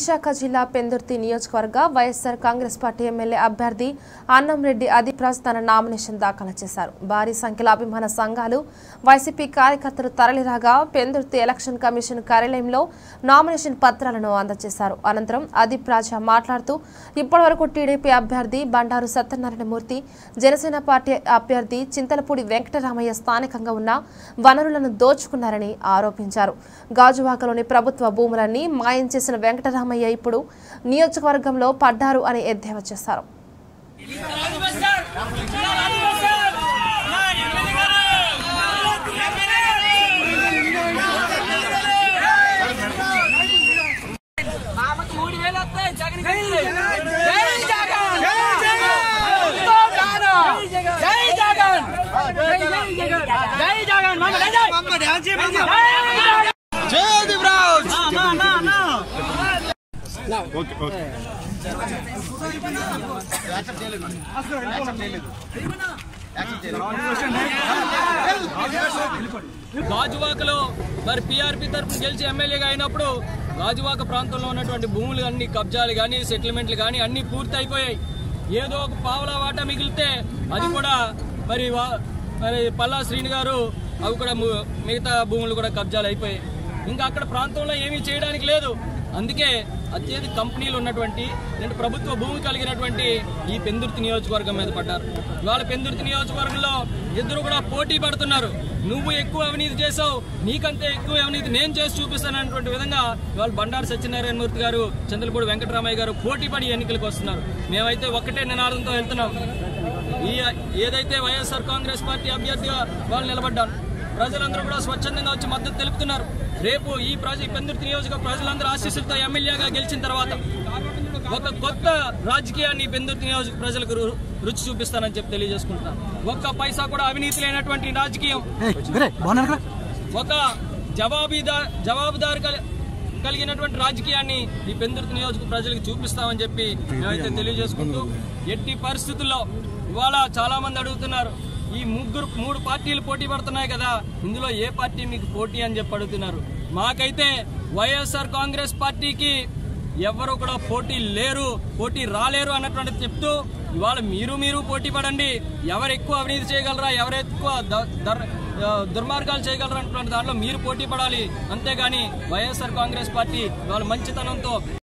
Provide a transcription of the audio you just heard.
విశాఖ జిల్లా పెందుర్తి నియోజకవర్గ YSR Congress party MLA అభ్యర్థి అన్నంరెడ్డి అదిప్రాజ్ తన నామినేషన్ దాఖలు చేశారు భారీ సంఖ్యలో అభిమాన సంఘాలు వైసీపీ కార్యకర్తలు తరలిరాగా పెందుర్తి ఎలక్షన్ కమిషన్ కార్యాలయంలో నామినేషన్ పత్రాలను అందజేశారు అనంతరం అదీప్ రాజా మాట్లాడుతూ ఇప్పటివరకు టీడీపీ అభ్యర్థి బండారు సత్యనారాయణమూర్తి జనసేన పార్టీ అభ్యర్థి చింతలపూడి వెంకటరామయ్య స్థానికంగా ఉన్న వనరులను దోచుకున్నారని ఆరోపించారు గాజువాకలోని ప్రభుత్వ భూములన్నీ మాయం చేసిన వెంకటరామయ్య ఇప్పుడు నియోజకవర్గంలో పడ్డారు అని ఎద్దేవా చేశారు మామకి మూడు వేలు వస్తాయి జగన్ జై జగన్ జై జగన్ జై జగన్ జై జగన్ మామ జై జగన్ జై దివ్రాజ్ నా నా నా గాజువాకలో మరి పీఆర్పీ తరఫున గెలిచి ఎమ్మెల్యేగా అయినప్పుడు గాజువాక ప్రాంతంలో ఉన్నటువంటి భూములు అన్ని కబ్జాలు కానీ సెటిల్మెంట్లు కానీ అన్ని పూర్తి అయిపోయాయి ఏదో ఒక పావలా వాటా మిగిలితే అది కూడా మరి వా- మరి పల్లా శ్రీని గారు అవి కూడా ము- మిగతా భూములు కూడా కబ్జాలు అయిపోయాయి ఇంకా అక్కడ ప్రాంతంలో ఏమీ చేయడానికి లేదు అందుకే అత్యధిక కంపెనీలు ఉన్నటువంటి అంటే ప్రభుత్వ భూమి కలిగినటువంటి ఈ పెందుర్తి నియోజకవర్గం మీద పడ్డారు ఇవాళ పెందుర్తి నియోజకవర్గంలో ఇద్దరు కూడా పోటీ పడుతున్నారు నువ్వు ఎక్కువ అవినీతి చేసావు నీకంటే ఎక్కువ అవినీతి నేను చేసి చూపిస్తానన్నటువంటి విధంగా ఇవాళ బండారు సత్యనారాయణమూర్తి గారు చంద్రపూడి వెంకటరామయ్య గారు పోటీ పడి ఎన్నికలకు వస్తున్నారు మేమైతే ఒకటే నినాదంతో వెళ్తున్నాం ఈ ఏదైతే వైఎస్ఆర్ కాంగ్రెస్ పార్టీ అభ్యర్థిగా వాళ్ళు నిలబడ్డారు ప్రజలందరూ కూడా స్వచ్ఛందంగా వచ్చి మద్దతు తెలుపుతున్నారు రేపు ఈ ప్రజ ఈ పెందుర్తి నియోజక ప్రజలందరూ ఆశీస్సులతో ఎమ్మెల్యేగా గెలిచిన తర్వాత ఒక కొత్త రాజకీయాన్ని ఈ పెందుర్తి నియోజక ప్రజలకు రు- రుచి చూపిస్తానని చెప్పి తెలియజేసుకుంటున్నాను ఒక్క పైసా కూడా అవినీతి లేనటువంటి రాజకీయం ఒక జవాబుదా జవాబుదారు కలి- కలిగినటువంటి రాజకీయాన్ని ఈ పెందుర్తి నియోజక ప్రజలకు చూపిస్తామని చెప్పి మేమైతే తెలియజేసుకుంటూ ఎట్టి పరిస్థితుల్లో ఇవాళ చాలా మంది అడుగుతున్నారు ఈ ముగ్గురు మూడు పార్టీలు పోటీ పడుతున్నాయి కదా ఇందులో ఏ పార్టీ మీకు పోటీ అని చెప్పి అడుగుతున్నారు మాకైతే వైఎస్ఆర్ కాంగ్రెస్ పార్టీకి ఎవరు కూడా పోటీ లేరు పోటీ రాలేరు అన్నటువంటి చెప్తూ ఇవాళ మీరు మీరు పోటీ పడండి ఎవరు ఎక్కువ అవినీతి చేయగలరా ఎవరు ఎక్కువ ద- దర్- ఆ, దుర్మార్గాలు చేయగలరు అన్నటువంటి దాంట్లో మీరు పోటీ పడాలి అంతేగాని వైఎస్ఆర్ కాంగ్రెస్ పార్టీ ఇవాళ మంచితనంతో